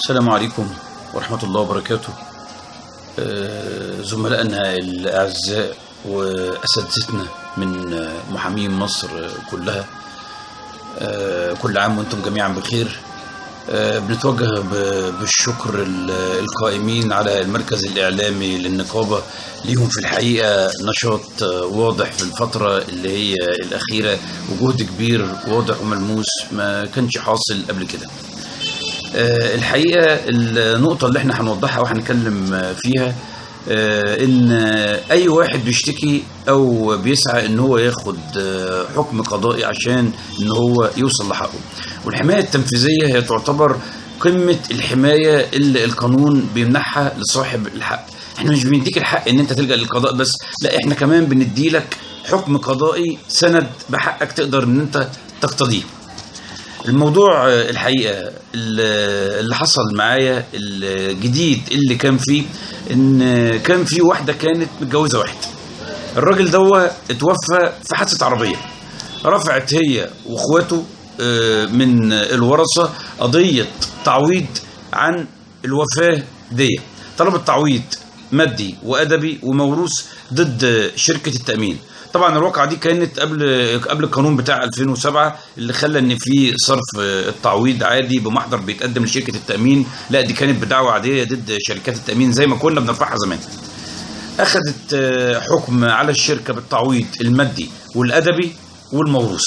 السلام عليكم ورحمة الله وبركاته آه، زملائنا الأعزاء وأساتذتنا من آه، محامين مصر آه، كلها آه، كل عام وأنتم جميعا بخير آه، بنتوجه ب- بالشكر ال- القائمين على المركز الإعلامي للنقابة ليهم في الحقيقة نشاط آه، واضح في الفترة اللي هي الأخيرة وجهد كبير واضح وملموس ما كانش حاصل قبل كده آه، الحقيقة النقطة اللي احنا هنوضحها وهنتكلم آه، فيها آه، ان آه، اي واحد بيشتكي او بيسعى ان هو ياخد آه، حكم قضائي عشان ان هو يوصل لحقه والحماية التنفيذية هي تعتبر قمة الحماية اللي القانون بيمنحها لصاحب الحق احنا مش بنديك الحق ان انت تلجأ للقضاء بس لا احنا كمان بنديلك حكم قضائي سند بحقك تقدر ان انت تقتضيه الموضوع آه، الحقيقة اللي اللي حصل معايا الجديد اللي كان فيه ان آه، كان في واحدة كانت متجوزة واحد الراجل دوا اتوفى في حادثة عربية رفعت هي واخواته آه، من الورثة قضية تعويض عن الوفاة دي طلبت تعويض مادي وادبي وموروث ضد شركة التأمين طبعا الواقعة دي كانت قبل قبل القانون بتاع 2007 اللي خلى ان في صرف التعويض عادي بمحضر بيتقدم لشركة التأمين لا دي كانت بدعوة عادية ضد شركات التأمين زي ما كنا بنرفعها زمان أخذت آه، حكم على الشركة بالتعويض المادي والأدبي والموروث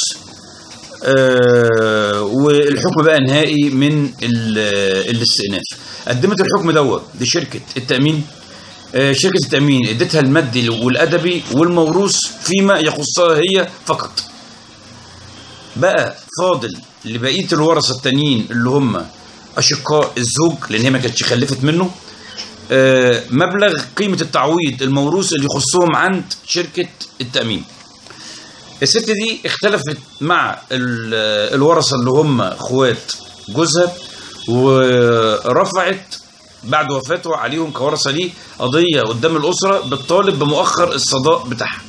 آه، والحكم بقى نهائي من ال- الاستئناف قدمت الحكم دوت لشركة التأمين آه، شركة التأمين اديتها المادي والأدبي والموروث فيما يخصها هي فقط بقى فاضل لبقية الورثة التانيين اللي هم أشقاء الزوج لأن هي ما كانتش خلفت منه آه، مبلغ قيمة التعويض الموروث اللي يخصهم عند شركة التأمين الست دي اختلفت مع ال- الورثة اللي هم اخوات جوزها ورفعت بعد وفاته عليهم كورثة ليه قضية قدام الأسرة بتطالب بمؤخر الصداق بتاعها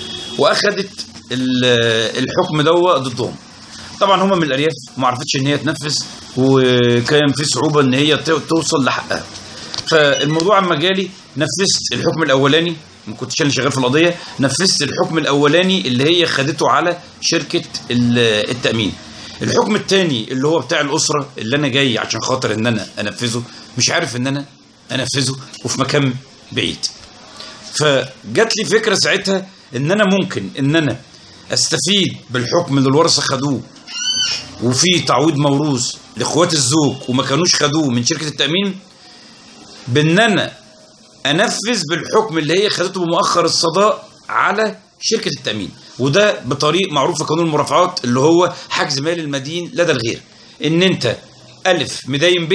واخدت ال- الحكم دوا ضدهم طبعا هم من الارياف ما عرفتش ان هي تنفذ وكان في صعوبه ان هي ت- توصل لحقها فالموضوع اما جالي نفذت الحكم الاولاني ما كنتش انا شغال في القضيه نفذت الحكم الاولاني اللي هي خدته على شركه ال- التامين الحكم الثاني اللي هو بتاع الاسره اللي انا جاي عشان خاطر ان انا انفذه مش عارف ان انا انفذه وفي مكان بعيد فجات لي فكره ساعتها ان انا ممكن ان انا استفيد بالحكم اللي الورثه خدوه وفي تعويض موروث لاخوات الزوج وما كانوش خدوه من شركه التامين بان انا انفذ بالحكم اللي هي خدته بمؤخر الصداق على شركه التامين وده بطريق معروف في قانون المرافعات اللي هو حجز مال المدين لدى الغير ان انت الف مدين ب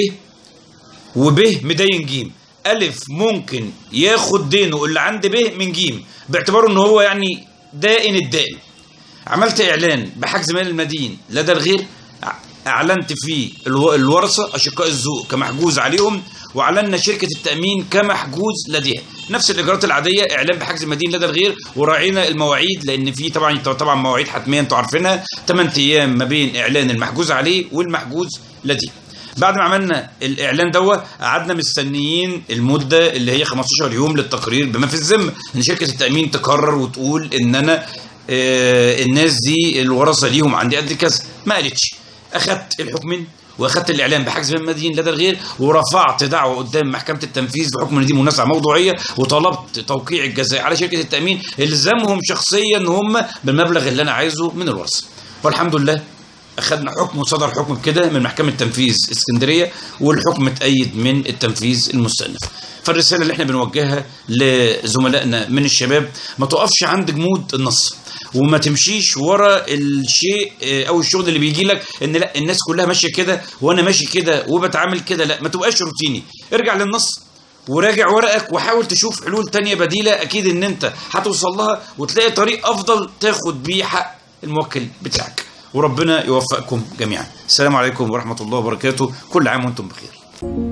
وب مدين جيم ألف ممكن ياخد دينه اللي عند ب من جيم باعتباره ان هو يعني دائن الدائن عملت اعلان بحجز مال المدين لدى الغير ع- اعلنت فيه الو- الورثه اشقاء الذوق كمحجوز عليهم واعلنا شركه التامين كمحجوز لديها نفس الاجراءات العاديه اعلان بحجز المدين لدى الغير وراعينا المواعيد لان في طبعا طبعا مواعيد حتميه انتوا عارفينها 8 ايام ما بين اعلان المحجوز عليه والمحجوز لديه بعد ما عملنا الاعلان دوا قعدنا مستنيين المده اللي هي 15 يوم للتقرير بما في الذمه ان شركه التامين تقرر وتقول ان انا آه، الناس دي الورثه ليهم عندي قد كذا ما قالتش اخدت الحكمين واخدت الاعلان بحجز من المدين لدى الغير ورفعت دعوه قدام محكمه التنفيذ بحكم ان دي منازعه موضوعيه وطلبت توقيع الجزاء على شركه التامين الزمهم شخصيا هم بالمبلغ اللي انا عايزه من الورثه والحمد لله اخذنا حكم وصدر حكم بكده من محكمه تنفيذ اسكندريه والحكم اتأيد من التنفيذ المستأنف فالرساله اللي احنا بنوجهها لزملائنا من الشباب ما تقفش عند جمود النص وما تمشيش ورا الشيء آه، او الشغل اللي بيجي لك ان لا الناس كلها ماشيه كده وانا ماشي كده وبتعامل كده لا ما تبقاش روتيني ارجع للنص وراجع ورقك وحاول تشوف حلول تانية بديلة أكيد إن أنت هتوصل لها وتلاقي طريق أفضل تاخد بيه حق الموكل بتاعك وربنا يوفقكم جميعا السلام عليكم ورحمة الله وبركاته كل عام وأنتم بخير